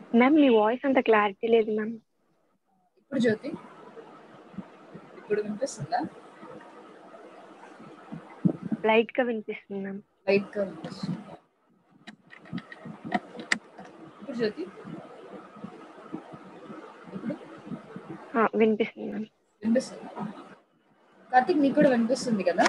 Ma'am మీ voice అంత clarity లేదు మ్యామ్ ఇప్పుడు జ్యోతి ఇప్పుడు వినిపిస్తుందా లైట్ గా వినిపిస్తుంది మ్యామ్ లైట్ గా వినిపిస్తుందా ఇప్పుడు జ్యోతి ఇప్పుడు ఆ, వినిపిస్తుంది మ్యామ్ వినిపిస్తుందా కార్తిక్ నీకు కూడా వినిపిస్తుంది కదా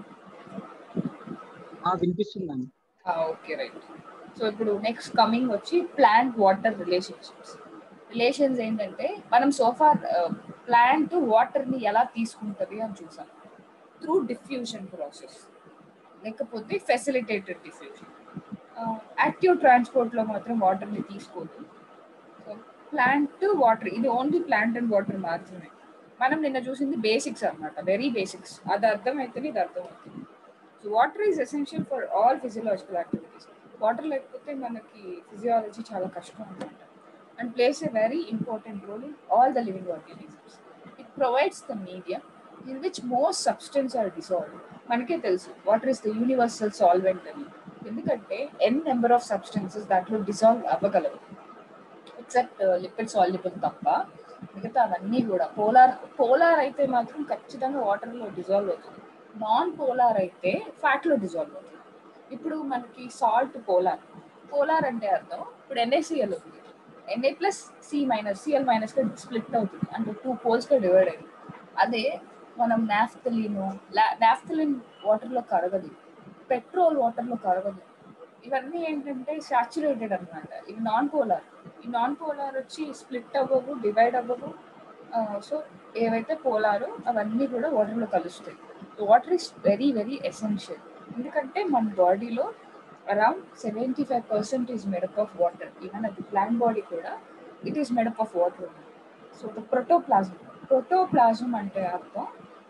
ఆ వినిపిస్తుందండి ఓకే రైట్ సో ఇప్పుడు నెక్స్ట్ కమింగ్ వచ్చి ప్లాంట్ వాటర్ రిలేషన్షిప్స్ రిలేషన్స్ ఏంటంటే మనం సోఫార్ ప్లాంట్ వాటర్ని ఎలా తీసుకుంటుంది అని చూసాం త్రూ డిఫ్యూషన్ ప్రాసెస్ లేకపోతే ఫెసిలిటేటెడ్ డిఫ్యూషన్ యాక్టివ్ ట్రాన్స్పోర్ట్లో మాత్రం వాటర్ని తీసుకోదు సో ప్లాంట్ వాటర్ ఇది ఓన్లీ ప్లాంట్ అండ్ వాటర్ మాత్రమే మనం నిన్న చూసింది బేసిక్స్ అన్నమాట వెరీ బేసిక్స్ అది అర్థమైతే ఇది అర్థమవుతుంది so water is essential for all physiological activities water లేకపోతే మనకి ఫిజియాలజీ చాలా కష్టం అనమాట and plays a very important role in all the living organisms it provides the medium in which most substance are dissolve మనకే తెలుసు water is the universal solvent అని ఎందుకంటే n number of substances దాంట్లో dissolve అవ్వగలవు except lipid soluble తప్ప మిగతా అవన్నీ కూడా పోలార్ పోలార్ అయితే మాత్రం ఖచ్చితంగా వాటర్లో డిజాల్వ్ అవుతుంది నాన్ పోలార్ అయితే ఫ్యాట్లో డిజాల్వ్ అవుతుంది ఇప్పుడు మనకి సాల్ట్ పోలార్ పోలార్ అంటే అర్థం ఇప్పుడు ఎన్ఏసిఎల్ ఉంది N A plus C minus C L minus గా స్ప్లిట్ అవుతుంది అంటే టూ పోల్స్ గా డివైడ్ అయింది అదే మనం నాఫ్తలిన్ నాఫ్తలిన్ వాటర్లో కరగదు పెట్రోల్ వాటర్లో కరగదు ఇవన్నీ ఏంటంటే సాచురేటెడ్ అన్నమాట ఇవి నాన్ పోలార్ ఈ నాన్ పోలార్ వచ్చి స్ప్లిట్ అవ్వవు డివైడ్ అవ్వవు సో ఏవైతే పోలారో అవన్నీ కూడా వాటర్లో కలుస్తాయి water is very very essential ఎందుకంటే మన బాడీలో around seventy five percent is made up of water even అది ప్లాంట్ బాడీ కూడా it is made up of water so the protoplasm protoplasm అంటే అర్థం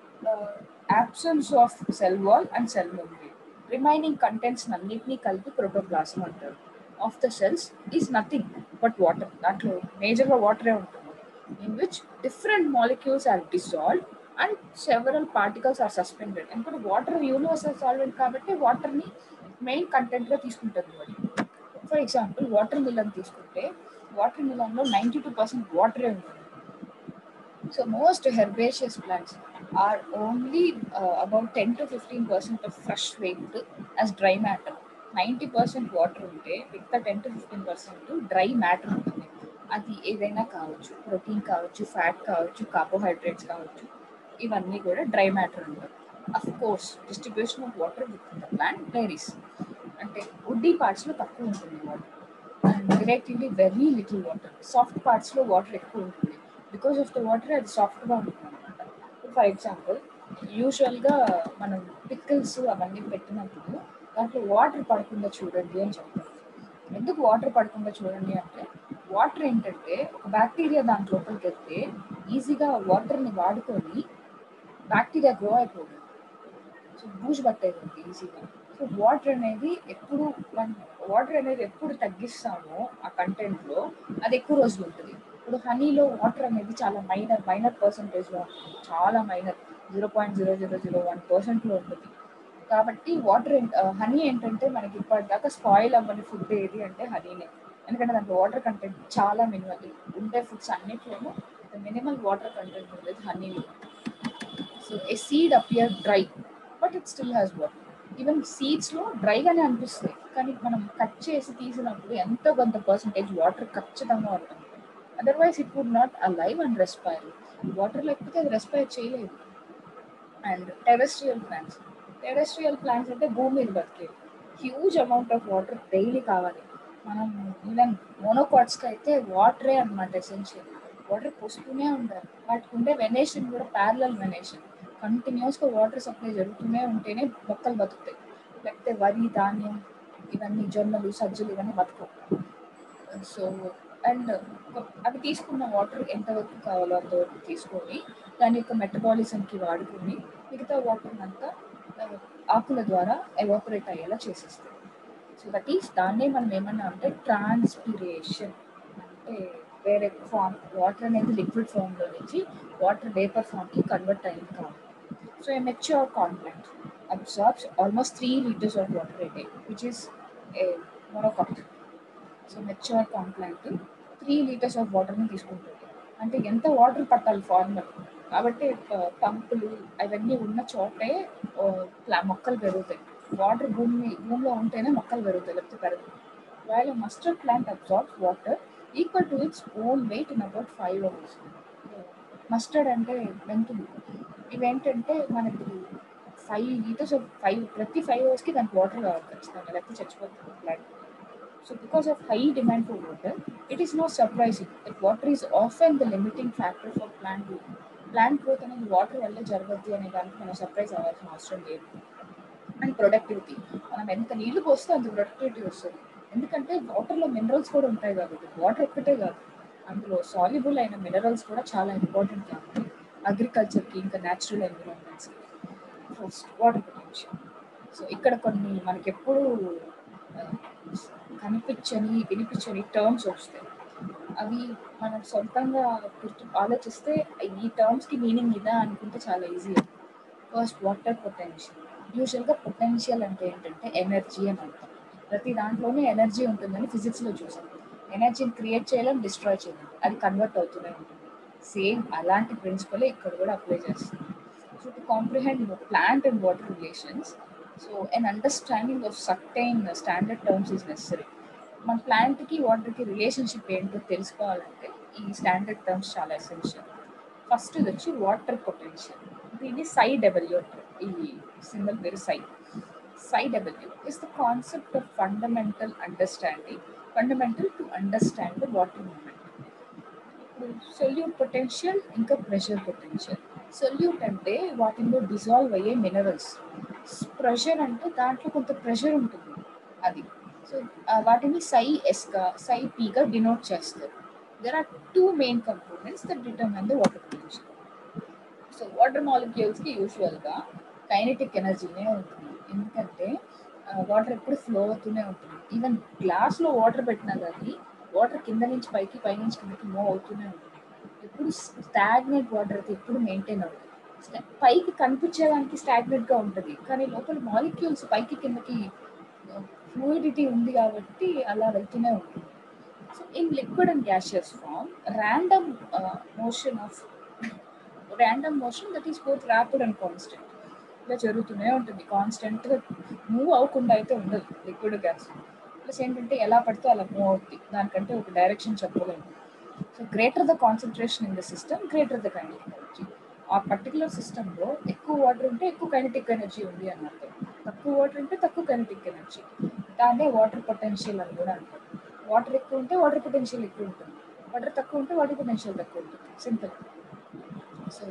absence of cell wall and cell membrane remaining contents అన్నింటినీ కలిపి protoplasm అంటారు of the cells is nothing but water దాంట్లో మేజర్గా వాటరే ఉంటుంది in which different molecules are dissolve and several particles are suspended ఎందుకంటే వాటర్ యూనివర్సల్ సాల్వెంట్ కాబట్టి వాటర్ని మెయిన్ కంటెంట్గా తీసుకుంటుంది body for example watermelon తీసుకుంటే వాటర్ మిలన్లో నైంటీ టూ పర్సెంట్ వాటరే ఉంటుంది so most herbaceous plants are only about ten to fifteen percent of fresh weight as dry matter ninety percent water ఉంటే మిగతా ten to fifteen percent dry matter ఉంటుంది అది ఏదైనా కావచ్చు ప్రోటీన్ కావచ్చు ఫ్యాట్ కావచ్చు కార్బోహైడ్రేట్స్ కావచ్చు ఇవన్నీ కూడా డ్రై మ్యాటర్ ఉంటారు of course distribution of water with the plant డైరీస్ అంటే వుడ్డీ పార్ట్స్లో తక్కువ ఉంటుంది water and relatively very little water soft పార్ట్స్లో వాటర్ ఎక్కువ ఉంటుంది బికాస్ ఆఫ్ ద వాటర్ అది సాఫ్ట్గా ఉంటుంది అనమాట ఫర్ ఎగ్జాంపుల్ యూజువల్గా మనం పిక్కల్స్ అవన్నీ పెట్టినప్పుడు దాంట్లో వాటర్ పడకుండా చూడండి అని చెప్తారు ఎందుకు వాటర్ పడకుండా చూడండి అంటే వాటర్ ఏంటంటే ఒక బ్యాక్టీరియా దాని లోపలికి వెళ్తే ఈజీగా వాటర్ని వాడుకొని బ్యాక్టీరియా గ్రో అయిపోతుంది సో బూజు పట్టేది ఈజీగా సో వాటర్ అనేది ఎప్పుడు వాటర్ అనేది ఎప్పుడు తగ్గిస్తామో ఆ కంటెంట్లో అది ఎక్కువ రోజులు ఉంటుంది ఇప్పుడు హనీలో వాటర్ అనేది చాలా మైనర్ మైనర్ పర్సంటేజ్లో ఉంటుంది చాలా minor zero point zero zero zero one పర్సెంట్లో ఉంటుంది కాబట్టి వాటర్ హనీ ఏంటంటే మనకి ఇప్పటిదాకా స్పాయిల్ అవ్వని ఫుడ్ ఏది అంటే హనీనే ఎందుకంటే దాంట్లో వాటర్ కంటెంట్ చాలా మినిమల్ ఉండే ఫుడ్స్ అన్నిట్లోనూ మినిమల్ వాటర్ కంటెంట్ ఉండేది హనీలో so a seed appear dry but it still has water even సీడ్స్లో డ్రైగానే అనిపిస్తాయి కానీ మనం కట్ చేసి తీసినప్పుడు ఎంతో కొంత పర్సంటేజ్ వాటర్ ఖచ్చితంగా ఉంటుంది otherwise it would not alive and respire water లేకపోతే అది రెస్పైర్ చేయలేదు and terrestrial plants terrestrial plants అంటే భూమి మీద బతికేవి huge amount of water daily కావాలి మనం ఈవెన్ మోనోకాట్స్కి అయితే వాటరే అనమాట ఎసెన్షియల్ వాటర్ పోస్తూనే ఉండాలి వాటికి ఉండే వెనేషన్ కూడా ప్యారలల్ వెనేషన్ కంటిన్యూస్గా వాటర్ సప్లై జరుగుతూనే ఉంటేనే మొక్కలు బతుకుతాయి లేకపోతే వరి ధాన్యం ఇవన్నీ జొన్నలు సజ్జలు ఇవన్నీ బతకవు సో అండ్ అవి తీసుకున్న వాటర్ ఎంతవరకు కావాలో అంతవరకు తీసుకొని దాని యొక్క మెటబాలిజంకి వాడుకొని మిగతా వాటర్ అంతా ఆకుల ద్వారా ఎవాపరేట్ అయ్యేలా చేసేస్తాయి సో దట్ ఈస్ దాన్నే మనం ఏమన్నా అంటే ట్రాన్స్పిరేషన్ అంటే వేరే ఫామ్ వాటర్ అనేది లిక్విడ్ ఫామ్లో నుంచి వాటర్ వేపర్ ఫామ్కి కన్వర్ట్ అయింది కాదు so a mature corn plant absorbs almost three litres of water a day which is a monocot so mature corn plant three litres of వాటర్ని తీసుకుంటుంది అంటే ఎంత వాటర్ పట్టాలి ఫార్మర్ కాబట్టి ప- పంపులు అవన్నీ ఉన్న చోటే ఆ, ప్లా- మొక్కలు పెరుగుతాయి వాటర్ భూమి భూమిలో ఉంటేనే మొక్కలు పెరుగుతాయి లేకపోతే పెరగదు while mustard plant absorbs water equal to its own weight in about five hours mustard అంటే మెంతులు ఇవేంటంటే మనకి ఫైవ్ లీటర్స్ ఆఫ్ ఫైవ్ ప్రతి ఫైవ్ అవర్స్కి దానికి వాటర్ కావాలి ఖచ్చితంగా లేకపోతే చచ్చిపోతుంది plant so because of high demand for water it is not surprising that water is often the limiting factor for plant growth plant growth అనేది వాటర్ వల్లే జరగద్ది అనే దానికి మనం సర్ప్రైజ్ అవ్వాల్సిన అవసరం లేదు అండ్ ప్రొడక్టివిటీ మనం ఎంత నీళ్లు పోస్తే అంత ప్రొడక్టివిటీ వస్తుంది ఎందుకంటే వాటర్లో మినరల్స్ కూడా ఉంటాయి కాబట్టి వాటర్ ఒక్కటే కాదు అందులో సాల్యుబుల్ అయిన మినరల్స్ కూడా చాలా ఇంపార్టెంట్ కాబట్టి అగ్రికల్చర్కి ఇంకా న్యాచురల్ ఎన్విరాన్మెంట్స్కి ఫస్ట్ వాటర్ పొటెన్షియల్ సో ఇక్కడ కొన్ని మనకి ఎప్పుడు ఆ, కనిపించని వినిపించని టర్మ్స్ వస్తాయి అవి మనం సొంతంగా గుర్తు ఆలోచిస్తే ఈ టర్మ్స్కి మీనింగ్ ఇదా అనుకుంటే చాలా ఈజీ ఫస్ట్ వాటర్ పొటెన్షియల్ యూజువల్గా పొటెన్షియల్ అంటే ఏంటంటే ఎనర్జీ అని అర్థం ప్రతి దాంట్లోనే ఎనర్జీ ఉంటుందని ఫిజిక్స్లో చూసాం ఎనర్జీని క్రియేట్ చేయలేం డిస్ట్రాయ్ చేయలేం అది కన్వర్ట్ అవుతూనే ఉంటుంది సేమ్ అలాంటి ప్రిన్సిపల్ ఇక్కడ కూడా అప్లై చేస్తుంది so to comprehend plant and water relations so and understanding of certain standard terms is necessary మన ప్లాంట్కి వాటర్కి రిలేషన్షిప్ ఏంటో తెలుసుకోవాలంటే ఈ స్టాండర్డ్ టర్మ్స్ చాలా ఎసెన్షియల్ ఫస్ట్ ఇది వచ్చి వాటర్ పొటెన్షియల్ దీన్ని సై డబ్ల్యూ అంటారు ఈ సింబల్ పేరు psi psi W is the concept of fundamental understanding fundamental to understand the water movement ఇప్పుడు సొల్యూట్ పొటెన్షియల్ ఇంకా ప్రెషర్ పొటెన్షియల్ సొల్యూట్ అంటే వాటిల్లో డిజాల్వ్ అయ్యే మినరల్స్ ప్రెషర్ అంటే దాంట్లో కొంత ప్రెషర్ ఉంటుంది అది సో వాటిని సై ఎస్గా సై పీగా డినోట్ చేస్తారు there are two main components that determine the water potential so water మాలిక్యూల్స్కి యూజువల్గా కైనెటిక్ ఎనర్జీనే ఉంటుంది ఎందుకంటే వాటర్ ఎప్పుడు ఫ్లో అవుతూనే ఉంటుంది ఈవెన్ గ్లాస్లో వాటర్ పెట్టినా కానీ వాటర్ కింద నుంచి పైకి పై నుంచి కిందకి మూవ్ అవుతూనే ఉంటుంది ఎప్పుడు స్టాగ్నెట్ వాటర్ అయితే ఎప్పుడు మెయింటైన్ అవుతుంది స్టా- పైకి కనిపించేదానికి stagnant గా ఉంటుంది కానీ లోపల మాలిక్యూల్స్ పైకి కిందకి ఫ్లూయిడిటీ ఉంది కాబట్టి అలా వెళ్తూనే ఉంటుంది so in liquid and gaseous form random motion of random motion that is both rapid and constant ఇలా జరుగుతూనే ఉంటుంది కాన్స్టెంట్గా మూవ్ అవ్వకుండా అయితే ఉండదు లిక్విడ్ గ్యాస్ ప్లస్ ఏంటంటే ఎలా పడితే అలా మూవ్ అవుతుంది దానికంటే ఒక డైరెక్షన్ చెప్పలేము so greater the concentration in the system greater the kinetic energy ఆ పర్టికులర్ సిస్టంలో ఎక్కువ వాటర్ ఉంటే ఎక్కువ కైనటిక్ ఎనర్జీ ఉంది అని అర్థం తక్కువ వాటర్ ఉంటే తక్కువ కైనటిక్ ఎనర్జీ దాన్నే వాటర్ పొటెన్షియల్ అని కూడా అంటారు వాటర్ ఎక్కువ ఉంటే వాటర్ పొటెన్షియల్ ఎక్కువ ఉంటుంది వాటర్ తక్కువ ఉంటే వాటర్ పొటెన్షియల్ తక్కువ ఉంటుంది simple so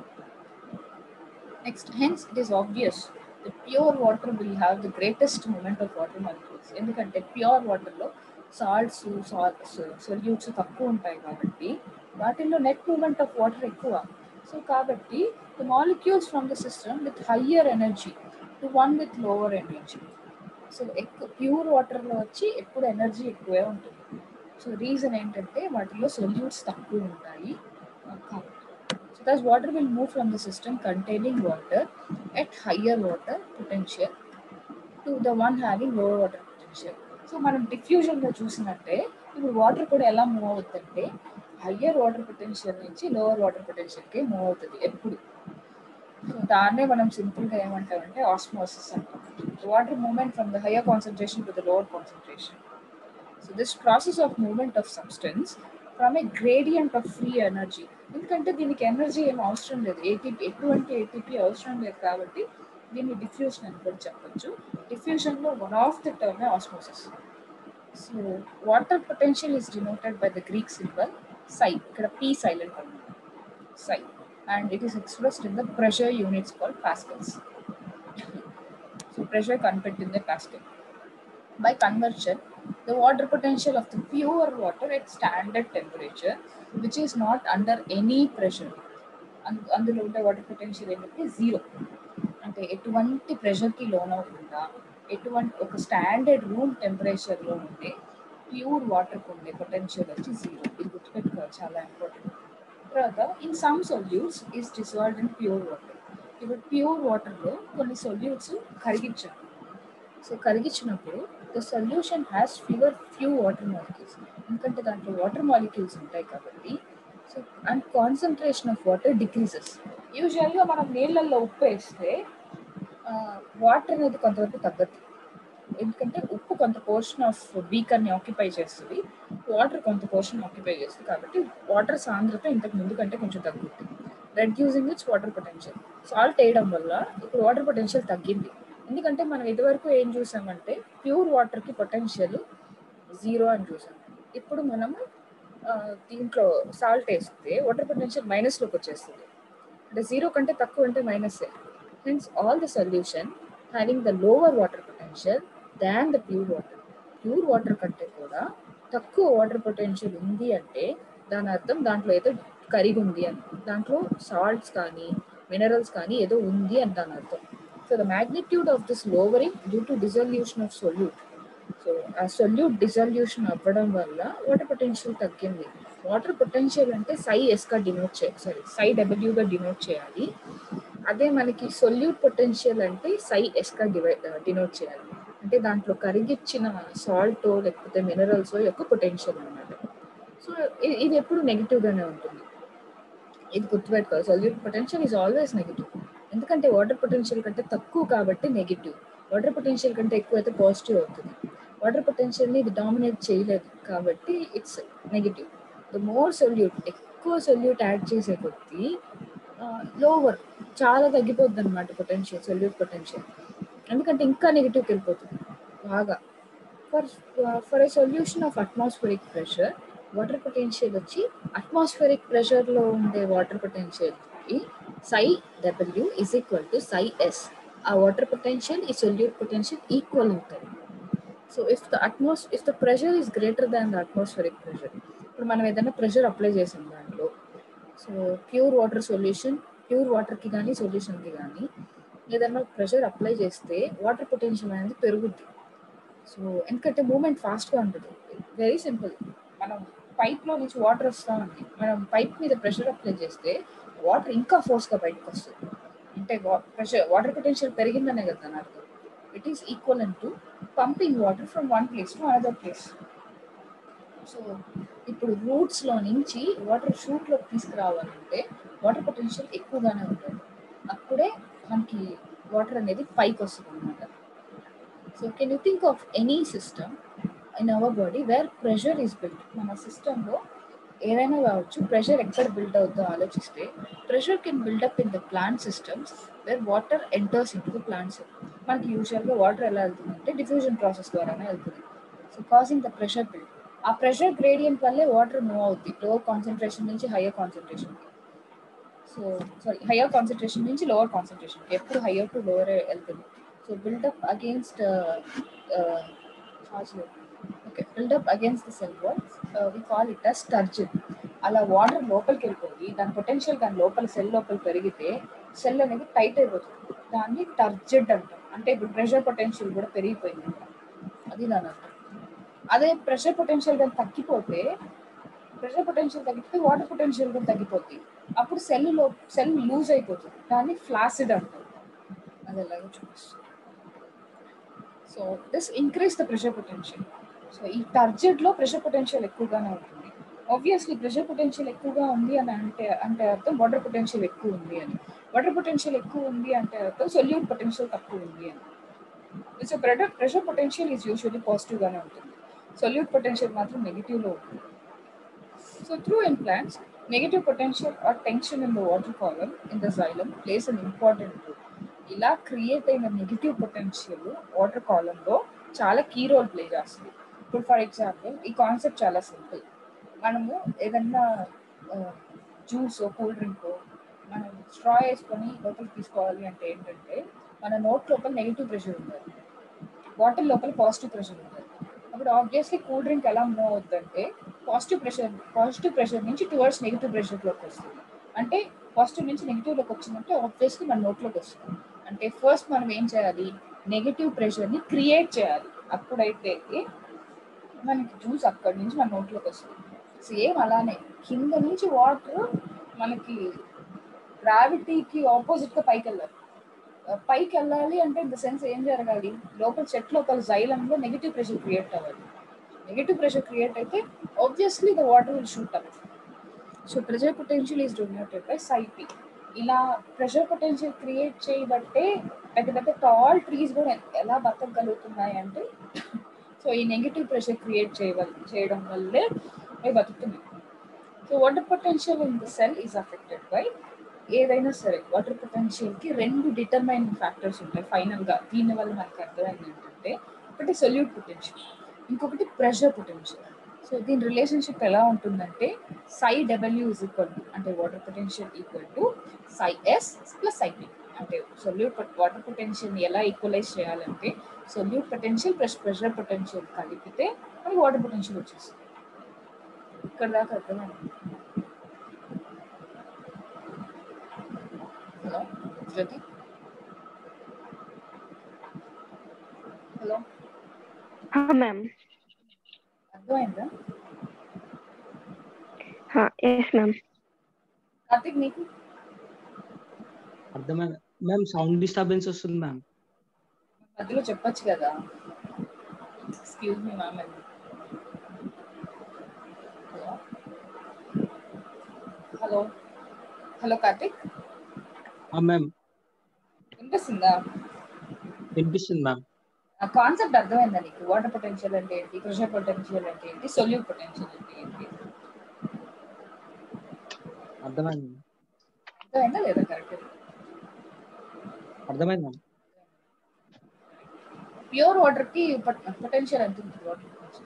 next hence it is obvious the pure water will have the greatest movement of water molecules ఎందుకంటే ప్యూర్ వాటర్లో సాల్ట్స్ సొల్యూట్స్ తక్కువ ఉంటాయి కాబట్టి వాటిల్లో నెట్ మూమెంట్ ఆఫ్ వాటర్ ఎక్కువ సో కాబట్టి the molecules from the system with higher energy to one with lower energy so ఎక్కువ pure వాటర్లో వచ్చి ఎప్పుడు ఎనర్జీ ఎక్కువే ఉంటుంది సో రీజన్ ఏంటంటే వాటిలో సొల్యూట్స్ తక్కువ ఉంటాయి ఆ, కాబట్టి So thus water will move from the system containing water at higher water potential to the one having lower water potential. So మనం డిఫ్యూజన్ లో చూసినట్టే ఇప్పుడు వాటర్ కూడా ఎలా మూవ్ అవుతుందంటే హయ్యర్ వాటర్ పొటెన్షియల్ నుంచి లోవర్ వాటర్ పొటెన్షియల్కి మూవ్ అవుతుంది ఎప్పుడు సో దాన్నే మనం సింపుల్ గా ఏమంటామంటే ఆస్మోసిస్ అంటాం water movement from the higher concentration to the lower concentration so this process of movement of substance from a gradient of free energy ఎందుకంటే దీనికి ఎనర్జీ ఏం అవసరం లేదు ఏటీపీ ఎటువంటి ఏటీపీ అవసరం లేదు కాబట్టి దీన్ని డిఫ్యూషన్ అని కూడా చెప్పొచ్చు డిఫ్యూజన్లో one of the term osmosis so water potential is denoted by the Greek symbol psi ఇక్కడ పీ సైలెంట్ అన్నమాట psi and it is expressed in the pressure units call pascals so pressure కనిపెట్టిందే Pascal by conversion the water potential of the pure water at standard temperature which is not under any pressure అందు- అందులో ఉండే water potential ఏంటంటే zero అంటే ఎటువంటి ప్రెషర్కి loan అవ్వకుండా ఎటువంటి ఒక స్టాండర్డ్ రూమ్ టెంపరేచర్లో ఉండే ప్యూర్ వాటర్కి ఉండే పొటెన్షియల్ వచ్చి జీరో ఇది గుర్తుపెట్టుకోవాలి చాలా ఇంపార్టెంట్ తర్వాత in some solutes is dissolved in pure water ఇప్పుడు ప్యూర్ వాటర్లో కొన్ని సొల్యూట్స్ కరిగించాలి సో కరిగించినప్పుడు the solution has fewer few water molecules ఎందుకంటే దాంట్లో వాటర్ మాలిక్యూల్స్ ఉంటాయి కాబట్టి so and concentration of water decreases యూజువల్గా మనం నీళ్ళల్లో ఉప్పు వేస్తే వాటర్ అనేది కొంతవరకు తగ్గదు ఎందుకంటే ఉప్పు కొంత పోర్షన్ ఆఫ్ బీకర్ని ఆక్యుపై చేస్తుంది వాటర్ కొంత పోర్షన్ ఆక్యుపై చేస్తుంది కాబట్టి వాటర్ సాంద్రత ఇంతకు ముందు కంటే కొంచెం తగ్గుతుంది reducing its water potential salt వేయడం వల్ల ఇప్పుడు వాటర్ పొటెన్షియల్ తగ్గింది ఎందుకంటే మనం ఇదివరకు ఏం చూసామంటే ప్యూర్ వాటర్కి పొటెన్షియల్ జీరో అని చూసాం ఇప్పుడు మనము ఆ, దీంట్లో సాల్ట్ వేస్తే వాటర్ పొటెన్షియల్ మైనస్లోకి వచ్చేస్తుంది అంటే జీరో కంటే తక్కువ అంటే minus hence all the solution having the lower water potential than the pure water pure water కంటే కూడా తక్కువ వాటర్ పొటెన్షియల్ ఉంది అంటే దాని అర్థం దాంట్లో ఏదో కరిగి ఉంది అని దాంట్లో సాల్ట్స్ కానీ మినరల్స్ కానీ ఏదో ఉంది అని దాని అర్థం so the magnitude of this lowering due to dissolution of solute so ఆ సొల్యూట్ డిజల్యూషన్ అవ్వడం వల్ల వాటర్ పొటెన్షియల్ తగ్గింది వాటర్ పొటెన్షియల్ అంటే సై ఎస్గా డినోట్ చేయాలి సారీ సై డబ్ల్యూగా డినోట్ చేయాలి అదే మనకి సొల్యూట్ పొటెన్షియల్ అంటే సై ఎస్గా డివై డినోట్ చేయాలి అంటే దాంట్లో కరిగిచ్చిన సాల్ట్ లేకపోతే మినరల్స్ యొక్క పొటెన్షియల్ అన్నమాట సో ఇ- ఇది ఎప్పుడు నెగిటివ్ గానే ఉంటుంది ఇది గుర్తుపెట్టుకోవాలి solute potential is always negative ఎందుకంటే వాటర్ పొటెన్షియల్ కంటే తక్కువ కాబట్టి నెగిటివ్ వాటర్ పొటెన్షియల్ కంటే ఎక్కువ అయితే పాజిటివ్ అవుతుంది వాటర్ పొటెన్షియల్ని ఇది డామినేట్ చేయలేదు కాబట్టి it's negative the more solute ఎక్కువ సొల్యూట్ యాడ్ చేసే కొద్దీ లోవర్ చాలా తగ్గిపోద్ది అనమాట పొటెన్షియల్ సొల్యూట్ పొటెన్షియల్ ఎందుకంటే ఇంకా నెగిటివ్కి వెళ్ళిపోతుంది బాగా for for a solution of atmospheric pressure water potential వచ్చి అట్మాస్ఫిరిక్ ప్రెషర్లో ఉండే వాటర్ పొటెన్షియల్కి psi W is equal to psi S ఆ వాటర్ పొటెన్షియల్ ఈ సొల్యూట్ పొటెన్షియల్ ఈక్వల్ అవుతాయి so if the atmos if the pressure is greater than the atmospheric pressure ఇప్పుడు మనం ఏదైనా ప్రెషర్ అప్లై చేసాం దాంట్లో so pure water solution pure వాటర్కి కానీ సొల్యూషన్కి కానీ ఏదైనా ప్రెషర్ అప్లై చేస్తే వాటర్ పొటెన్షియల్ అనేది పెరుగుద్ది సో ఎందుకంటే మూమెంట్ ఫాస్ట్గా ఉంటుంది వెరీ సింపుల్ మనం పైప్లో నుంచి వాటర్ వస్తూ ఉంది మనం పైప్ మీద ప్రెషర్ అప్లై చేస్తే వాటర్ ఇంకా ఫోర్స్గా బయటకు వస్తుంది అంటే ప్రెషర్ వాటర్ పొటెన్షియల్ పెరిగిందనే కదా దాని అర్థం it is equal to pumping water from one place to another place so ఇప్పుడు రూట్స్లో నుంచి వాటర్ షూట్లోకి తీసుకురావాలంటే వాటర్ పొటెన్షియల్ ఎక్కువగానే ఉంటుంది అప్పుడే మనకి వాటర్ అనేది పైకి వస్తుంది అనమాట so can you think of any system in our body where pressure is build మన సిస్టంలో ఏదైనా కావచ్చు ప్రెషర్ ఎక్కడ బిల్డ్ అవుతుందో ఆలోచిస్తే pressure can build up in the plant systems where water enters into the plants మనకి యూజువల్గా వాటర్ ఎలా వెళ్తుందంటే డిఫ్యూజన్ ప్రాసెస్ ద్వారానే వెళ్తుంది so causing the pressure build ఆ ప్రెషర్ గ్రేడియంట్ వల్లే వాటర్ మూవ్ అవుతుంది లోవర్ కాన్సన్ట్రేషన్ నుంచి హయ్యర్ కాన్సన్ట్రేషన్కి సో సారీ హయ్యర్ కాన్సన్ట్రేషన్ నుంచి లోవర్ కాన్సన్ట్రేషన్ ఎప్పుడు హయ్యర్ టు లోవర్ వెళ్తుంది so build up against okay build up against the cell walls we call it as turgid అలా water లోపలికి వెళ్ళిపోయి దాని పొటెన్షియల్ దాని లోపల సెల్ లోపల పెరిగితే సెల్ అనేది టైట్ అయిపోతుంది దాన్ని టర్జెడ్ అంటాం అంటే ఇప్పుడు ప్రెషర్ పొటెన్షియల్ కూడా పెరిగిపోయింది అది దాని అర్థం అదే ప్రెషర్ పొటెన్షియల్ కానీ తగ్గిపోతే ప్రెషర్ పొటెన్షియల్ తగ్గిపోతే వాటర్ పొటెన్షియల్ కూడా తగ్గిపోతుంది అప్పుడు సెల్ లో సెల్ లూజ్ అయిపోతుంది దాన్ని ఫ్లాసిడ్ అంటారు అది ఎలాగో చూపిస్తుంది so this increase the pressure potential so ఈ టర్జెడ్ లో ప్రెషర్ పొటెన్షియల్ ఎక్కువగానే ఉంటుంది ఆబ్వియస్లీ ప్రెషర్ పొటెన్షియల్ ఎక్కువగా ఉంది అని అంటే అంటే అర్థం వాటర్ పొటెన్షియల్ ఎక్కువ ఉంది అని వాటర్ పొటెన్షియల్ ఎక్కువ ఉంది అంటే అర్థం సొల్యూట్ పొటెన్షియల్ తక్కువ ఉంది అని so pressure pressure potential is usually positive గానే ఉంటుంది సొల్యూట్ పొటెన్షియల్ మాత్రం నెగిటివ్ లో ఉంటుంది so through in plants negative potential are tension in the water column in the xylem places an important role ఇలా create అయిన నెగిటివ్ పొటెన్షియల్ వాటర్ కాలంలో చాలా key role play చేస్తుంది ఇప్పుడు ఫర్ ఎగ్జాంపుల్ ఈ కాన్సెప్ట్ చాలా సింపుల్ మనము ఏదన్నా జ్యూస్ కూల్ డ్రింక్ మనం స్ట్రా వేసుకొని లోపలికి తీసుకోవాలి అంటే ఏంటంటే మన నోట్ లోపల నెగిటివ్ ప్రెషర్ ఉండాలి బాటిల్ లోపల పాజిటివ్ ప్రెషర్ ఉండాలి అప్పుడు ఆబ్వియస్లీ కూల్ డ్రింక్ ఎలా మూవ్ అవుతుందంటే పాజిటివ్ ప్రెషర్ పాజిటివ్ ప్రెషర్ నుంచి టువర్డ్స్ నెగిటివ్ ప్రెషర్లోకి వస్తుంది అంటే పాజిటివ్ నుంచి నెగిటివ్లోకి వచ్చిందంటే ఆబ్వియస్లీ మన నోట్లోకి వస్తుంది అంటే ఫస్ట్ మనం ఏం చేయాలి నెగిటివ్ ప్రెషర్ని క్రియేట్ చేయాలి అప్పుడైతే మనకి జ్యూస్ అక్కడి నుంచి మన నోట్లోకి వస్తుంది సేమ్ అలానే కింద నుంచి వాటర్ మనకి గ్రావిటీకి ఆపోజిట్గా పైకి వెళ్ళాలి పైకి వెళ్ళాలి అంటే ఇన్ ద సెన్స్ ఏం జరగాలి లోపల చెట్ లోపల జైలంలో నెగిటివ్ ప్రెషర్ క్రియేట్ అవ్వాలి నెగిటివ్ ప్రెషర్ క్రియేట్ అయితే obviously the water will shoot up so pressure potential is dominated by psi P ఇలా ప్రెషర్ పొటెన్షియల్ క్రియేట్ చేయబట్టే పెద్ద పెద్ద టాల్ ట్రీస్ కూడా ఎలా బతకగలుగుతున్నాయి అంటే సో ఈ నెగిటివ్ ప్రెషర్ క్రియేట్ చేయవల్ చేయడం వల్లే అవి బతుకుతున్నాయి so water potential in the cell is affected by ఏదైనా సరే వాటర్ పొటెన్షియల్ కి రెండు డిటర్మైనింగ్ ఫ్యాక్టర్స్ ఉంటాయి ఫైనల్ గా దీని వల్ల మనకు అర్థమైంది ఏంటంటే ఒకటి సొల్యూట్ పొటెన్షియల్ ఇంకొకటి ప్రెషర్ పొటెన్షియల్ సో దీని రిలేషన్షిప్ ఎలా ఉంటుందంటే psi W is equal to అంటే water potential equal to psi S plus psi P అంటే సొల్యూట్ వాటర్ పొటెన్షియల్ ఎలా ఈక్వలైజ్ చేయాలంటే solute potential plus pressure potential కలిపితే మనకి వాటర్ పొటెన్షియల్ వచ్చేస్తుంది ఇక్కడ దాకా అర్థమైంది హలో జ్యోతి హలో మ్యామ్ అర్థమైందా ఎస్ మ్యామ్ కార్తిక్ నీకు అర్థమైంది మ్యామ్ సౌండ్ డిస్టర్బెన్స్ వస్తుంది మ్యామ్ మధ్యలో చెప్పొచ్చు కదా ఎక్స్క్యూజ్ మీ మ్యామ్ అని hello hello hello Karthik ma'am వినిపిస్తుందా వినిపిస్తుంది మ్యామ్ ఆ కాన్సెప్ట్ అర్థమైందా నీకు వాటర్ పొటెన్షియల్ అంటే ఏంటి ప్రెషర్ పొటెన్షియల్ అంటే ఏంటి సొల్యూట్ పొటెన్షియల్ అంటే ఏంటి అర్థమైంది మ్యామ్ అర్థమైందా లేదా కరెక్ట్ అర్థమైంది మ్యామ్ ప్యూర్ వాటర్ కి పొటెన్షియల్ ఎంత ఉంటుంది water potential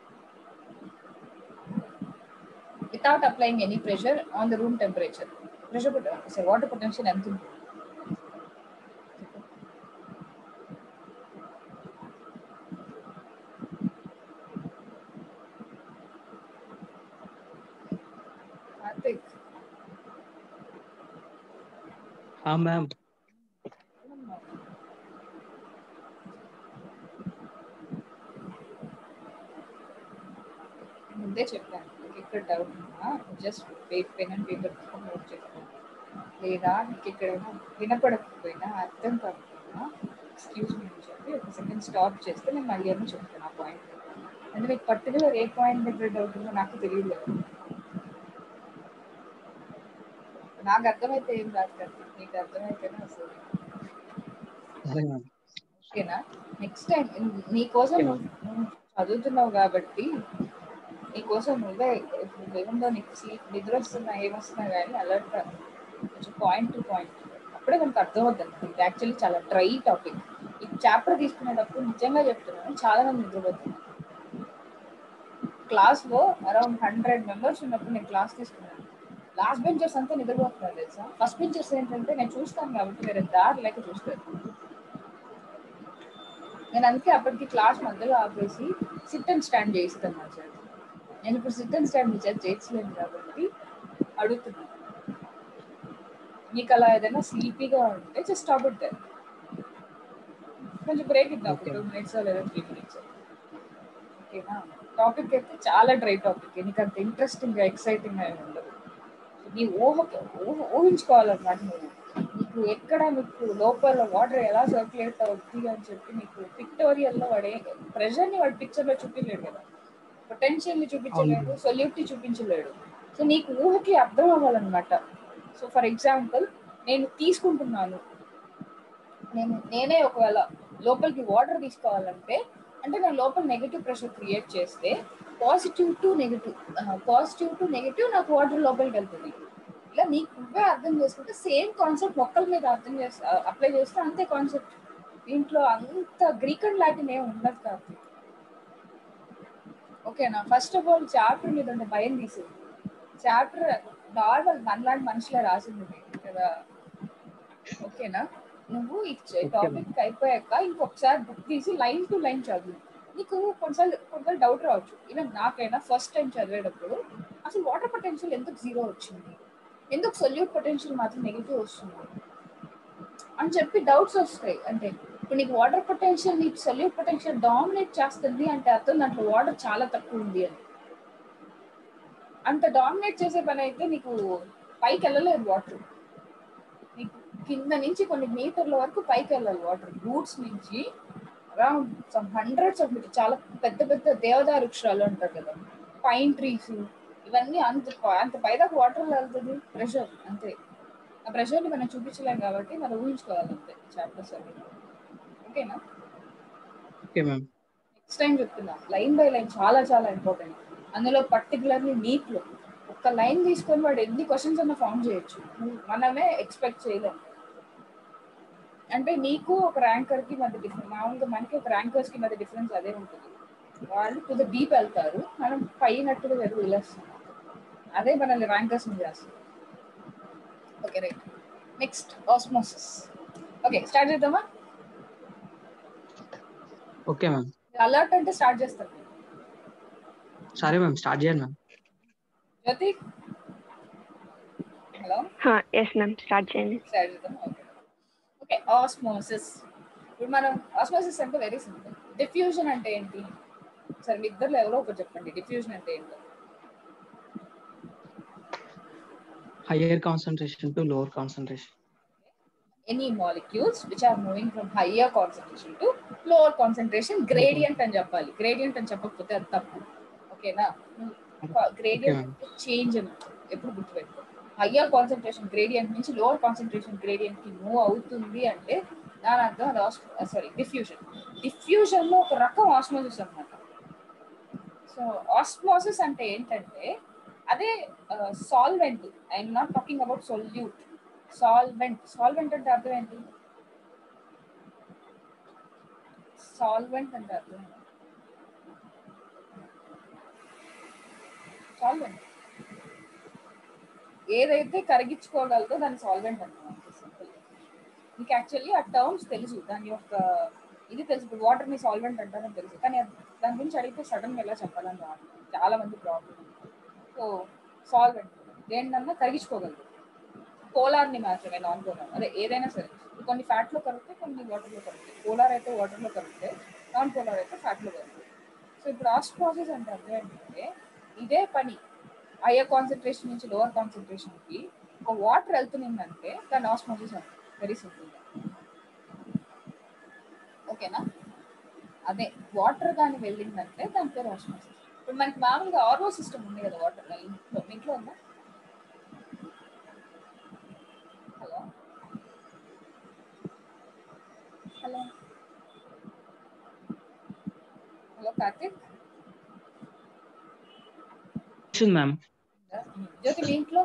without applying any pressure on the room temperature pressure water potential ఎంత ఉంటుంది కార్తిక్ మ్యామ్ ముందే చెప్పాను నీకు ఇక్కడ డౌట్ ఉన్నా జస్ట్ పేప్ పెన్ అండ్ పేపర్ నోట్ చేసుకో లేదా నీకు ఎక్కడైనా వినపడకపోయినా అర్థం కాకపోయినా ఎక్స్క్యూజ్ మీ అని చెప్పి ఒక సెకండ్ స్టాప్ చేస్తే నేను మళ్ళీ ఏమో చెప్తాను ఆ పాయింట్ అంటే మీకు పర్టికులర్ ఏ పాయింట్ దగ్గర డౌట్ ఉందో నాకు తెలియదు నాకు అర్థమైతే ఏం రాదు కదా నీకు అర్థమైతేనే వస్తుంది సరే మ్యామ్ ఓకేనా నెక్స్ట్ టైం నీకోసం Okay, నువ్వు నువ్వు చదువుతున్నావు కాబట్టి నీకోసం నువ్వే ఇప్పుడు ఏముందో నీకు స్లీప్ నిద్ర వస్తున్నా ఏమొస్తున్నా కానీ అలర్ట్ కొంచెం పాయింట్ టు పాయింట్ అప్పుడే మనకు అర్థమవుతుంది ఇది యాక్చువల్లీ చాలా డ్రై టాపిక్ ఈ చాప్టర్ తీసుకునేటప్పుడు నిజంగా చెప్తున్నాను చాలా మంది నిద్రపోతున్నారు క్లాస్ లో అరౌండ్ హండ్రెడ్ మెంబర్స్ ఉన్నప్పుడు నేను క్లాస్ తీసుకున్నాను లాస్ట్ బెంచర్స్ అంతా నిద్రపోతున్నారు తెలుసా ఫస్ట్ బెంచర్స్ ఏంటంటే నేను చూస్తాను కాబట్టి వేరే దారి లేక చూస్తారు నేను అందుకే అప్పటికి క్లాస్ మధ్యలో ఆపేసి సిట్ అండ్ స్టాండ్ చేయిస్తాను మా చేత నేను ఇప్పుడు సిట్ అండ్ స్టాండ్ మీ చేత చేయించలేను కాబట్టి అడుగుతున్నాను మీకు అలా ఏదైనా స్లీపీగా ఉంటే జస్ట్ స్టాప్ ఇట్ దర్ కొంచెం బ్రేక్ ఇద్దాం Okay. టూ మినిట్స్ లేదా త్రీ మినిట్స్ ఓకేనా టాపిక్ అయితే చాలా డ్రై టాపిక్ నీకు అంత ఇంట్రెస్టింగ్ గా ఎక్సైటింగ్ గా ఏమి ఉండదు నీ ఊహ ఊహ ఊహించుకోవాలన్నమాట నువ్వు నీకు ఎక్కడ మీకు లోపల వాటర్ ఎలా సర్క్యులేట్ అవుతుంది అని చెప్పి నీకు పిక్టోరియల్ లో వాడే ప్రెషర్ ని వాడు పిక్చర్ లో చూపించలేడు కదా పొటెన్షియల్ ని చూపించలేడు అవును. సొల్యూట్ ని చూపించలేడు సో నీకు ఊహకి అర్థం అవ్వాలన్నమాట సో ఫర్ ఎగ్జాంపుల్ నేను తీసుకుంటున్నాను నేను నేనే ఒకవేళ లోపలికి వాటర్ తీసుకోవాలంటే అంటే నేను లోపల నెగిటివ్ ప్రెషర్ క్రియేట్ చేస్తే positive to negative positive to negative నాకు వాటర్ లోపలికి వెళ్తుంది ఇలా నీకు నువ్వే అర్థం చేసుకుంటే సేమ్ కాన్సెప్ట్ మొక్కల మీద అర్థం చేస్తే అప్లై చేస్తే అంతే కాన్సెప్ట్ దీంట్లో అంత గ్రీక్ అండ్ లాటిన్ ఏం ఉండదు కాబట్టి ఓకేనా ఫస్ట్ ఆఫ్ ఆల్ చాప్టర్ మీద ఉండే భయం తీసేది చాప్టర్ నార్మల్ మనలాంటి మనుషులే రాసింది ఇది కదా ఓకేనా నువ్వు ఈ టాపిక్ అయిపోయాక ఇంకొకసారి బుక్ తీసి లైన్ టు లైన్ చదువు నీకు కొన్నిసార్లు కొన్నిసార్లు డౌట్ రావచ్చు ఈవెన్ నాకైనా ఫస్ట్ టైం చదివేటప్పుడు అసలు వాటర్ పొటెన్షియల్ ఎందుకు జీరో వచ్చింది ఎందుకు సొల్యూట్ పొటెన్షియల్ మాత్రం నెగిటివ్ వస్తుంది అని చెప్పి డౌట్స్ వస్తాయి అంటే ఇప్పుడు నీకు వాటర్ పొటెన్షియల్ నీకు సొల్యూట్ పొటెన్షియల్ డామినేట్ చేస్తుంది అంటే అర్థం దాంట్లో వాటర్ చాలా తక్కువ ఉంది అని అంత డామినేట్ చేసే పని అయితే నీకు పైకి వెళ్ళలేదు వాటర్ నీకు కింద నుంచి కొన్ని మీటర్ల వరకు పైకి వెళ్ళాలి వాటర్ రూట్స్ నుంచి around some hundreds of metre చాలా పెద్ద పెద్ద దేవదారు వృక్షాలు అంటారు కదా పైన్ ట్రీస్ ఇవన్నీ అంత అంత పైదాకా వాటర్ వెళ్తుంది ప్రెషర్ అంతే ఆ ప్రెషర్ని మనం చూపించలేం కాబట్టి మనం ఊహించుకోవాలి అంతే చాప్టర్స్ అవి ఓకేనా ఓకే మ్యామ్ నెక్స్ట్ టైం చెప్తున్నా లైన్ బై లైన్ చాలా చాలా ఇంపార్టెంట్ అందులో పర్టికులర్లీ నీట్లో ఒక్క లైన్ తీసుకొని వాడు ఎన్ని క్వశ్చన్స్ అన్న ఫామ్ చేయొచ్చు మనమే ఎక్స్పెక్ట్ చేయలేం అంటే నీకు ఒక ర్యాంకర్ కి మధ్య డిఫరెన్స్ మామూలుగా మనకి ఒక ర్యాంకర్స్ కి మధ్య డిఫరెన్స్ అదే ఉంటుంది వాళ్ళు కొద్దిగా డీప్ వెళ్తారు మనం పైనట్టుగా వెళ్ళు వెళ్ళేస్తాం అదే మనల్ని ర్యాంకర్స్ చేస్తాం okay right next osmosis okay start చేద్దామా ఓకే మ్యామ్ అలర్ట్ అంటే స్టార్ట్ చేస్తాను సరే మ్యామ్ స్టార్ట్ చేయండి ma'am Jyothi hello yes ma'am start చేయండి స్టార్ట్ చేద్దాం ఓకే ఓకే ఆస్మోసిస్ ఇప్పుడు మనం ఆస్మోసిస్ అంటే వెరీ సింపుల్ డిఫ్యూజన్ అంటే ఏంటి సరే మీ ఇద్దరు ఎవరో ఒకటి చెప్పండి డిఫ్యూజన్ అంటే ఏంటి higher concentration to lower concentration any molecules which are moving from higher concentration to lower concentration gradient అని చెప్పాలి గ్రేడియంట్ అని చెప్పకపోతే అది తప్పు ఓకేనా గ్రేడియంట్ చేంజ్ అని ఎప్పుడు గుర్తుపెట్టుకో హయ్యర్ కాన్సన్ట్రేషన్ గ్రేడియంట్ నుంచి లోవర్ కాన్సన్ట్రేషన్ గ్రేడియంట్ కి మూవ్ అవుతుంది అంటే దాని అర్థం అది సారీ డిఫ్యూజన్ డిఫ్యూజన్ లో ఒక రకం ఆస్మోసిస్ అన్నమాట సో ఆస్మోసిస్ అంటే ఏంటంటే అదే solvent I'm not talking about solute solvent solvent అంటే అర్థం ఏంటి సాల్వెంట్ అంటే అర్థం ఏంటి సాల్వెంట్ ఏదైతే కరిగించుకోగలదో దాన్ని సాల్వెంట్ అంటాం సింపుల్ మీకు యాక్చువల్లీ ఆ టర్మ్స్ తెలుసు దాని యొక్క ఇది తెలుసు ఇప్పుడు వాటర్ ని సాల్వెంట్ అంటారని తెలుసు కానీ అది- దాని గురించి అడిగితే సడన్ గా ఎలా చెప్పాలని రాదు చాలా మంది ప్రాబ్లం సో సాల్వెంట్ దేన్నన్నా కరిగించుకోగలదు పోలార్ ని మాత్రమే నాన్ పోలార్ అదే ఏదైనా సరే ఇప్పుడు కొన్ని ఫ్యాట్ లో కరుగుతాయి కొన్ని వాటర్ లో కరుగుతాయి పోలార్ అయితే వాటర్ లో కరుగుతాయి నాన్ పోలార్ అయితే ఫ్యాట్ లో కరుగుతాయి సో ఇప్పుడు ఆస్ట్రాసిస్ అంటే అర్థం ఏంటంటే ఇదే పని హయ్యర్ కాన్సన్ట్రేషన్ నుంచి లోవర్ కాన్సన్ట్రేషన్ కి ఒక వాటర్ వెళ్తుందంటే దాని ఆస్మోసిస్ అంటారు వెరీ సింపుల్ ఓకేనా అదే వాటర్ కానీ వెళ్ళిందంటే దాని పేరు ఆస్మోసిస్ ఇప్పుడు మనకి మామూలుగా ఆర్ఓ సిస్టమ్ ఉంది కదా వాటర్ ఇంట్లో మీ ఇంట్లో ఉందా hello hello hello Karthik ma'am Jyothi మీ ఇంట్లో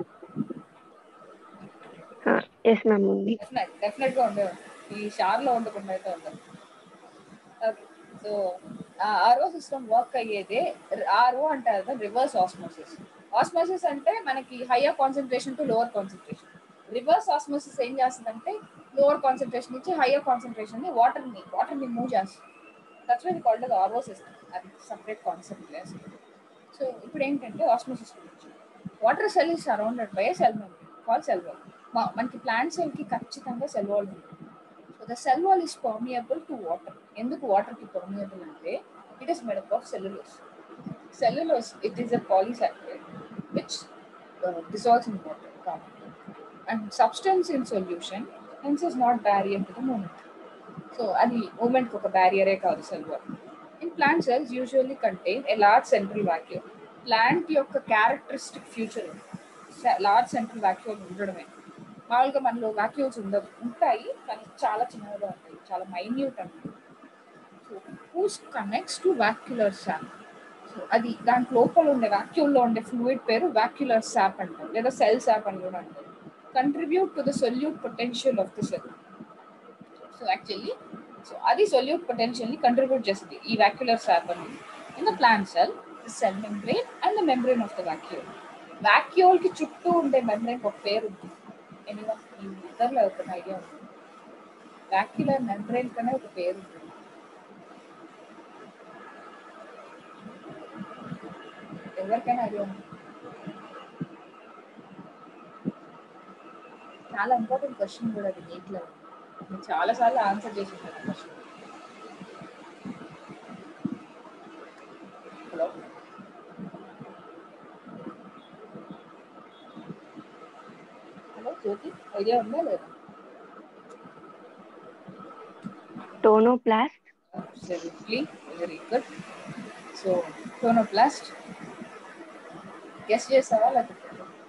ఎస్ మ్యామ్ ఉంది డెఫినెట్ డెఫినెట్ గా ఉండేవాడు ఈ షార్ లో ఉండకుండా అయితే ఉండదు okay so RO system work అయ్యేదే ఆర్ఓ అంటే అర్థం రివర్స్ ఆస్మోసిస్ ఆస్మోసిస్ అంటే మనకి higher concentration to lower concentration reverse osmosis ఏం చేస్తుందంటే లోవర్ కాన్సన్ట్రేషన్ నుంచి హయ్యర్ కాన్సన్ట్రేషన్ ని వాటర్ ని వాటర్ ని మూవ్ చేస్తుంది దట్స్ వై కాల్డ్ అది ఆర్ఓ సిస్టమ్ అది సపరేట్ కాన్సెప్ట్ సో ఇప్పుడు ఏంటంటే ఆస్మోసిస్ గురించి water cell is surrounded by cell membrane call cell wall మనకి ప్లాంట్ సెల్ కి ఖచ్చితంగా సెల్ వాల్ ఉంటుంది so the cell wall is permeable to water ఎందుకు వాటర్ కి పర్మియబుల్ అంటే it is made up of cellulose cellulose it is a polysaccharide which dissolves in water carbon and substance in solution hence is not barrier to the movement so అది movement ఒక బ్యారియరే కాదు cell wall in plant cells usually contain a large central vacuole plant యొక్క characteristic feature large central vacuole ఉండడమే మామూలుగా మనలో వాక్యూమ్స్ ఉండవు ఉంటాయి కానీ చాలా చిన్నగా ఉంటాయి చాలా మైన్యూట్ ఉంటాయి so whose connects to vacuolar sap so అది దాని లోపల ఉండే vacuole లో ఉండే ఫ్లూయిడ్ పేరు వాక్యులర్ శాప్ అంటారు లేదా సెల్ శాప్ అని కూడా అంటారు contribute to the solute potential of the cell so actually so అది సొల్యూట్ పొటెన్షియల్ ని కంట్రిబ్యూట్ చేస్తుంది ఈ వాక్యులర్ శాప్ అనేది in the plant cell the cell membrane and the membrane of the vacuole vacuole కి చుట్టూ ఉండే మెంబ్రెయిన్ ఒక పేరు ఉంది ఎనీవన్ ఈ ఇద్దరులో ఒక ఐడియా ఉంది వాక్యులర్ మెంబ్రెయిన్ కనే ఒక పేరు ఉంటుంది ఎవరికైనా ఐడియా ఉంది చాలా ఇంపార్టెంట్ క్వశ్చన్ కూడా అది నీట్లో నేను చాలా సార్లు ఆన్సర్ చేసి question hello hello Jyothi idea ఉందా లేదా tonoplast Absolutely, very good. So tonoplast guess చేసావా లేకపోతే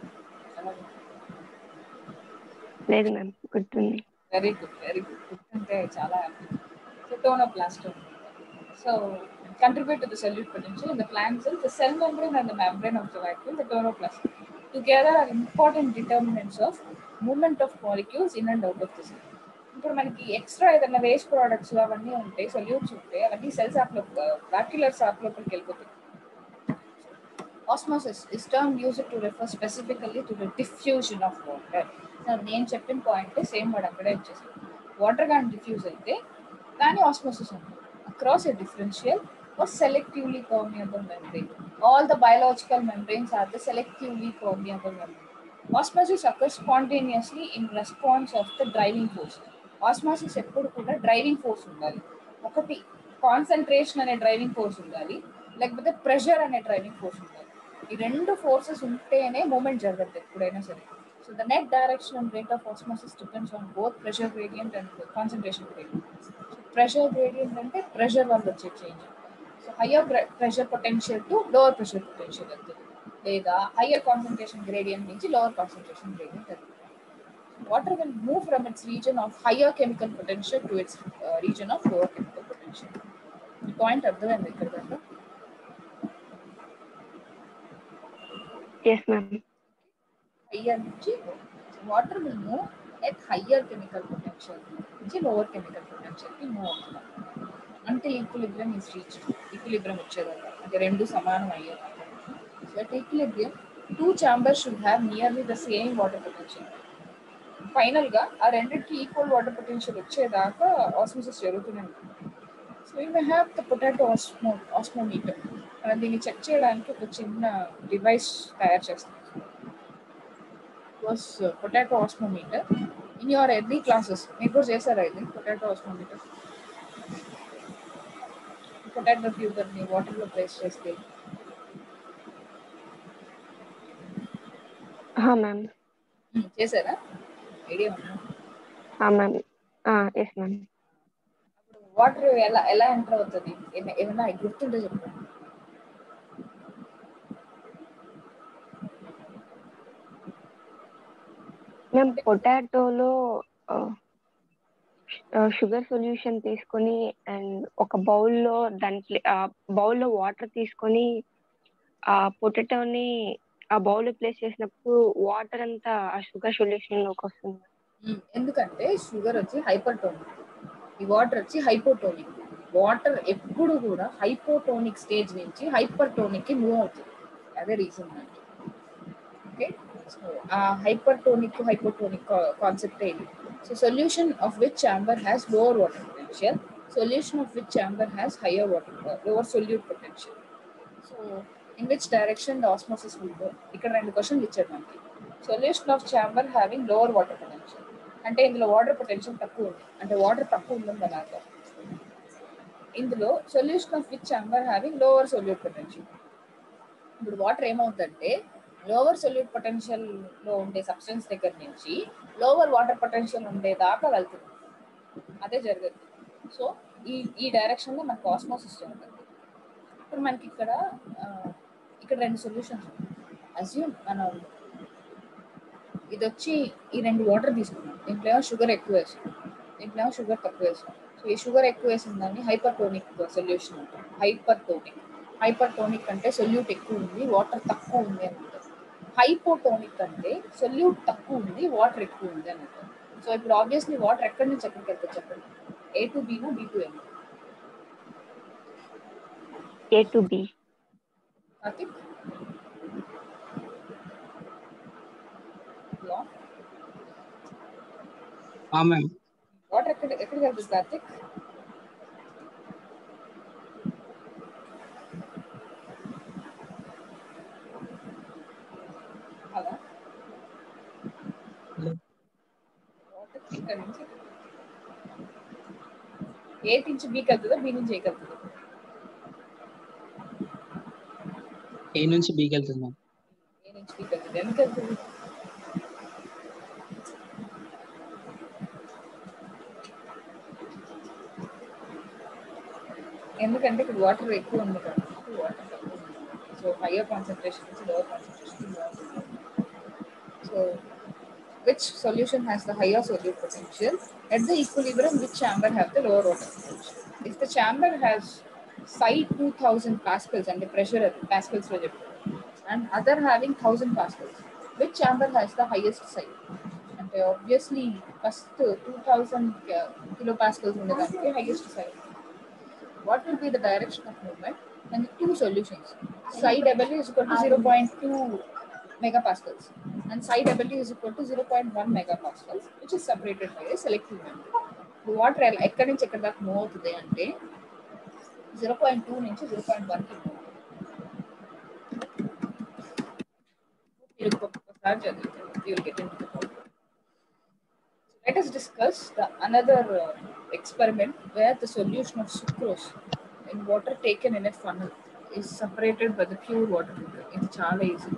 లేదు మ్యామ్ గుర్తుంది వెరీ గుడ్ వెరీ గుడ్ గుర్తుంటే చాలా happy so tonoplast so contribute to the solute potential in the plant cell, the cell membrane and the membrane of the vacuole, the chloroplast. Together are important determinants of movement of molecules in and out of the cell. ఇప్పుడు మనకి extra ఏదైనా waste products అవన్నీ ఉంటాయి solutes ఉంటాయి అవన్నీ cells app లో వాక్యులర్ sap లోపలికి వెళ్ళిపోతాయి osmosis is term use to refer specifically to the diffusion of water నేను చెప్పిన పాయింట్ సేమ్ వాడు అక్కడే వచ్చేసి వాటర్ కానీ డిఫ్యూజ్ అయితే దాని ఆస్మోసిస్ ఉంటుంది across a differential or selectively permeable membrane. All the biological membranes are the selectively permeable membrane. Osmosis occurs spontaneously in response of the driving force. Osmosis ఎప్పుడు కూడా driving force ఉండాలి ఒకటి concentration అనే driving force ఉండాలి లేకపోతే pressure అనే driving force ఉండాలి ఈ రెండు ఫోర్సెస్ ఉంటేనే మూమెంట్ జరగదు ఎప్పుడైనా సరే so the net direction and rate of osmosis depends on both pressure gradient and concentration gradient pressure gradient అంటే ప్రెషర్ వల్ల వచ్చే change so higher pressure potential to lower pressure potential వెళ్తుంది లేదా హయ్యర్ కాన్సన్ట్రేషన్ గ్రేడియంట్ నుంచి lower concentration gradient వెళ్తుంది water will move from its region of higher chemical potential to its region of lower chemical potential ఈ point అర్థమైంది ఇక్కడ దాకా yes ma'am higher నుంచి water will move at higher chemical potential నుంచి lower chemical potential కి move అవుతున్నాం అంటే equilibrium is reach equilibrium వచ్చేదాకా అంటే రెండు సమానం అయ్యేదాకా so at equilibrium two chambers should have nearly the same water potential final గా ఆ రెండింటికి ఈక్వల్ వాటర్ పొటెన్షియల్ వచ్చేదాకా ఆస్మోసిస్ జరుగుతూనే ఉంటుంది so you may have the potato osmo osmometer మనం దీన్ని చెక్ చేయడానికి ఒక చిన్న డివైస్ తయారు చేస్తాం was potato osmometer in your early classes మీరు కూడా చేశారా ఇది పొటాటో ఆస్మోమీటర్ పొటాటో ట్యూబర్ని వాటర్లో ప్లేస్ చేస్తే మ్యామ్ చేశారా ఐడియా ఉందా మ్యామ్ ఎస్ మ్యామ్ వాటర్ ఎలా ఎలా ఎంటర్ అవుతుంది ఏమ- ఏమన్నా గుర్తుంటే చెప్పండి మ్యామ్ పొటాటోలో షుగర్ సొల్యూషన్ తీసుకొని అండ్ ఒక బౌల్లో దాంట్లో బౌల్లో వాటర్ తీసుకొని ఆ పొటాటోని ఆ బౌల్లో ప్లేస్ చేసినప్పుడు వాటర్ అంతా ఆ షుగర్ సొల్యూషన్ లోకి వస్తుంది ఉమ్, ఎందుకంటే షుగర్ వచ్చి హైపర్టోనిక్ ఈ వాటర్ వచ్చి హైపోటోనిక్ వాటర్ ఎప్పుడు కూడా హైపోటోనిక్ స్టేజ్ నుంచి హైపర్టోనిక్ కి మూవ్ అవుతుంది అదే రీజన్ అంటే ఓకే సో ఆ హైపర్టోనిక్ హైపోటోనిక్ కాన్సెప్ట్ ఇది so solution of which chamber has lower water potential solution of which chamber has higher water lower solute potential so in which direction the osmosis will go ఇక్కడ రెండు క్వశ్చన్లు ఇచ్చారు మనకి solution of chamber having lower water potential అంటే ఇందులో water potential తక్కువ ఉంది అంటే వాటర్ తక్కువ ఉందని దాని అర్థం ఇందులో solution of which chamber having lower solute potential ఇప్పుడు వాటర్ ఏమవుతుందంటే లోవర్ సొల్యూట్ పొటెన్షియల్ లో ఉండే సబ్స్టెన్స్ దగ్గర నుంచి లోవర్ వాటర్ పొటెన్షియల్ ఉండే దాకా వెళ్తుంది అదే జరుగుతుంది సో ఈ ఈ డైరెక్షన్ లో మనకు ఆస్మోసిస్ జరుగుతుంది ఇప్పుడు మనకి ఇక్కడ ఆ, ఇక్కడ రెండు సొల్యూషన్స్ అజ్యూమ్ మనం ఇది వచ్చి ఈ రెండు వాటర్ తీసుకున్నాం దీంట్లో ఏమో షుగర్ ఎక్కువ వేసాం దీంట్లో ఏమో షుగర్ తక్కువ వేసాం సో ఈ షుగర్ ఎక్కువ వేసిన దాన్ని హైపర్టోనిక్ సొల్యూషన్ అంటాం హైపర్టోనిక్ హైపర్టోనిక్ అంటే సొల్యూట్ ఎక్కువ ఉంది వాటర్ తక్కువ ఉంది అని అంటారు హైపోటోనిక్ అంటే సొల్యూట్ తక్కువ ఉంది వాటర్ ఎక్కువ ఉంది అని అంటారు సో ఇప్పుడు ఆబ్వియస్లీ వాటర్ ఎక్కడి నుంచి ఎక్కడికి వెళ్తుంది చెప్పండి ఏ టు బీనా బీ టు ఎన్ A to B Karthik hello ma'am water ఎక్కడ ఎక్కడికి వెళ్తుంది కార్తిక్ హలో Hello. వాటర్ ఇక్కడ నుంచి ఏ నుంచి బీకి వెళ్తుందా బి నుంచి ఏకి వెళ్తుందా ఏ నుంచి బీకి వెళ్తుంది మ్యామ్ ఏ నుంచి బీకి వెళ్తుంది ఎందుకు వెళ్తుంది ఎందుకంటే ఇక్కడ వాటర్ ఎక్కువ ఉంది కాబట్టి వాటర్ తక్కువ ఉంది సో హయ్యర్ కాన్సన్ట్రేషన్ నుంచి lower concentration so which solution has the higher solute potential at the equilibrium which chamber have the lower water potential if the chamber has side 2000 pascals and the pressure at pascals లో చెప్పారు and other having 1000 pascals which chamber has the highest side అంటే obviously first 2000 kilo pascals ఉండేదానికి highest side what will be the direction of movement and the two solutions side W is equal to 0.2 megapascals and side W is equal to 0.1 megapascals which is separated by a selective membrane. Water ఎక్కడి నుంచి ఎక్కడి దాకా move అవుతుంది అంటే zero point two నుంచి zero point one కి move అవుతుంది. మీరు ఒక్కొక్కసారి చదివితే you will get into the point. Let us discuss the another uh, experiment where the solution of sucrose in water taken in a funnel is separated by the pure water filter. ఇది చాలా easy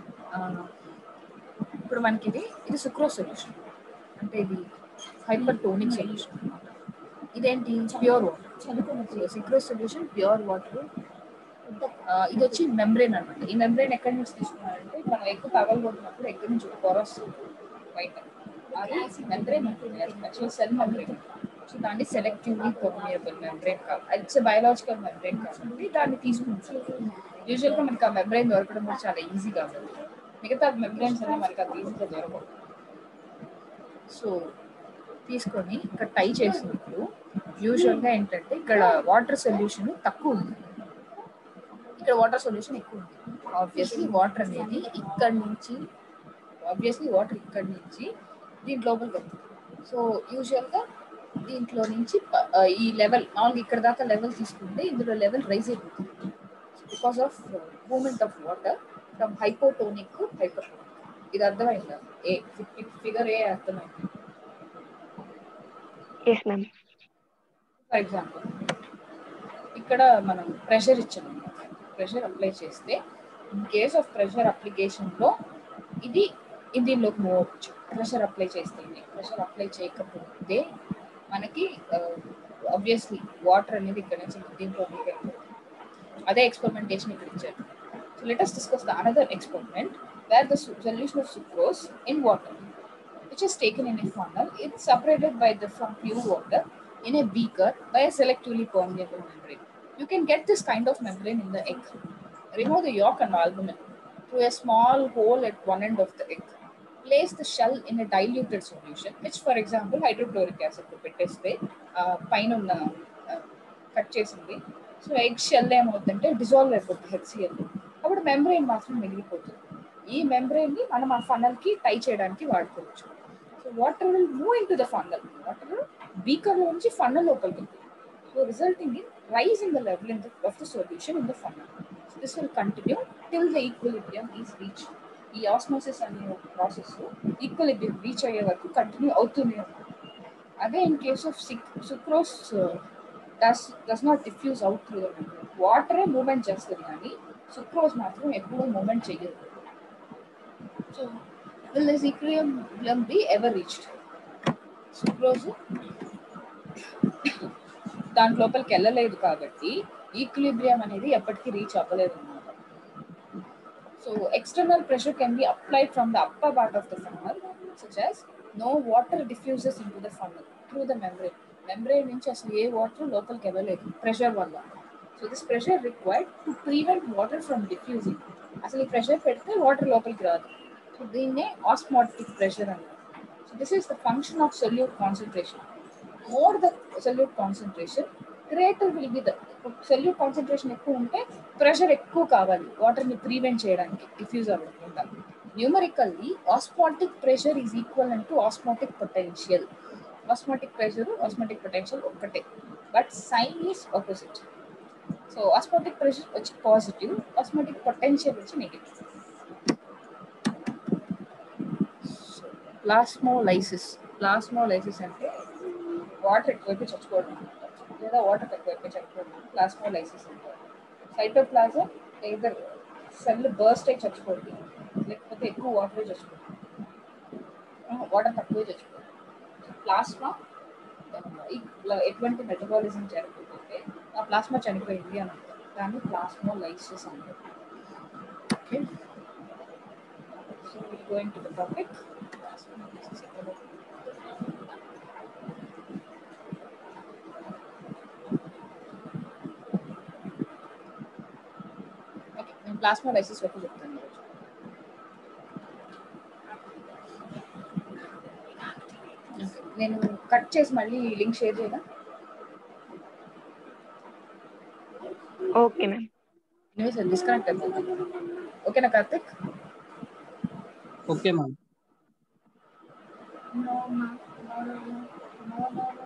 ఇప్పుడు మనకి ఇది ఇది sucrose solution అంటే ఇది hypertonic solution ఇదేంటి pure water sucrose solution pure water ఇది వచ్చి మెంబ్రెయిన్ అనమాట ఈ మెంబ్రెయిన్ ఎక్కడి నుంచి తీసుకున్నారంటే మనం ఎక్కువ పగలగొట్టినప్పుడు ఎక్కడి నుంచి పొర వస్తుంది బయట అది membrane actual cell membrane so దాన్ని సెలెక్టివ్లీ పర్మియబుల్ మెంబ్రెయిన్ కాదు ఇట్స్ బయాలజికల్ మెంబ్రెయిన్ కాబట్టి దాన్ని తీసుకుంటాం యూజువల్గా మనకి ఆ మెంబ్రెయిన్ దొరకడం కూడా చాలా ఈజీ కాబట్టి మిగతా మెంబ్రెయిన్స్ అన్నీ మనకి అది ఈజీగా దొరకవు సో తీసుకొని ఇక్కడ టై చేసినప్పుడు యూజువల్గా ఏంటంటే ఇక్కడ వాటర్ సొల్యూషన్ తక్కువ ఉంది ఇక్కడ వాటర్ సొల్యూషన్ ఎక్కువ ఉంది ఆబ్వియస్లీ వాటర్ అనేది ఇక్కడ నుంచి ఆబ్వియస్లీ వాటర్ ఇక్కడ నుంచి దీని లోపలికి వెళ్తుంది సో యూజువల్గా దీంట్లో నుంచి ప- ఆ, ఈ లెవెల్ మామూలుగా ఇక్కడ దాకా లెవెల్ తీసుకుంటే ఇందులో లెవెల్ రైజ్ అయిపోతుంది because of movement of water from hypotonic to hyper ఇది అర్థమైందా ఏ ఫిగర్ ఏ అర్థమైంది ఎస్ మ్యామ్ ఫర్ ఎగ్జాంపుల్ ఇక్కడ మనం ప్రెషర్ ఇచ్చాము ప్రెషర్ అప్లై చేస్తే ఇన్ కేస్ ఆఫ్ ప్రెషర్ అప్లికేషన్లో ఇది ఇది దీనిలోకి మూవ్ అవ్వచ్చు ప్రెషర్ అప్లై చేస్తే ప్రెషర్ అప్లై చేయకపోతే మనకి ఆబ్వియస్లీ వాటర్ అనేది ఇక్కడ నుంచి దీంట్లో అదే ఎక్స్పెరిమెంటేషన్ ఇక్కడ ఇచ్చారు so let us discuss the another experiment where the su- solution of sucrose in water which is taken in a funnel it's separated by the from pure water in a beaker by a selectively permeable membrane you can get this kind of membrane in the egg remove the yolk and albumin through a small hole at one end of the egg place the shell in a diluted solution which for example hydrochloric acid తో పెట్టేస్తే ఆ, పైన ఉన్న cut చేసింది so egg shell ఏమవుతుందంటే dissolve అయిపోతుంది HCl అప్పుడు membrane మాత్రం మిగిలిపోతుంది ఈ మెంబ్రెయిన్ ని మనం ఆ ఫనల్ కి టై చేయడానికి వాడుకోవచ్చు so water will move into the funnel water beaker లో నుంచి ఫన్నల్ లోపలికి so resulting in rise in the level in the of the solution in the funnel so this will continue till the equilibrium is reach ఈ osmosis అనే process equilibrium reach అయ్యే వరకు continue అవుతూనే ఉంటుంది అదే in case of sick sucrose does does not diffuse out through the వాటరే moment చేస్తుంది కానీ సుక్రోజ్ మాత్రం ఎప్పుడూ మూమెంట్ చేయదు so will this equilibrium be ever reached sucrose దాని లోపలికి వెళ్ళలేదు కాబట్టి ఈక్విలిబ్రియం అనేది ఎప్పటికీ రీచ్ అవ్వలేదు అన్నమాట so external pressure can be applied from the upper part of the funnel such as no water diffuses into the funnel through the membrane. Membrane నుంచి అసలు ఏ వాటర్ లోపలికి వెళ్ళలేదు ప్రెషర్ వల్ల so this pressure required to prevent water from diffusing అసలు ఈ pressure పెడితే water లోపలికి రాదు సో దీన్నే ఆస్మాటిక్ ప్రెషర్ అన్నారు so this is the function of solute concentration more the solute concentration greater will be the solute concentration ఎక్కువ ఉంటే pressure ఎక్కువ కావాలి వాటర్ని ప్రివెంట్ చేయడానికి డిఫ్యూజ్ అవ్వకుండా numerically osmotic pressure is equal to osmotic potential osmotic pressure osmotic potential ఒక్కటే but sign is opposite so osmotic pressure వచ్చి positive osmotic potential వచ్చి నెగిటివ్ ప్లాస్మోలైసిస్ ప్లాస్మోలైసిస్ అంటే వాటర్ ఎక్కువైపోయి చచ్చిపోవడం లేదా వాటర్ తక్కువైపోయి చచ్చిపోవడం ప్లాస్మోలైసిస్ అంటారు సైటోప్లాజం ఏదర్ సెల్ బర్స్ట్ అయి చచ్చిపోతుంది లేకపోతే ఎక్కువ వాటర్ చచ్చిపోతుంది వాటర్ తక్కువే చచ్చిపోతుంది ప్లాస్మా ఎటువంటి మెటబాలిజం జరగకపోతే ఆ ప్లాస్మా చనిపోయింది అని అర్థం దాన్ని ప్లాస్మో లైసిస్ అంటారు okay so going to the topic okay నేను ప్లాస్మా లైసిస్ వరకు చెప్తాను ఈరోజు. Okay, నేను కట్ చేసి మళ్ళీ లింక్ షేర్ చేయనా okay ma'am anyway sir disconnect అయిపోతుంది ఓకేనా Karthik okay ma'am No, no, no, no, no, no, no.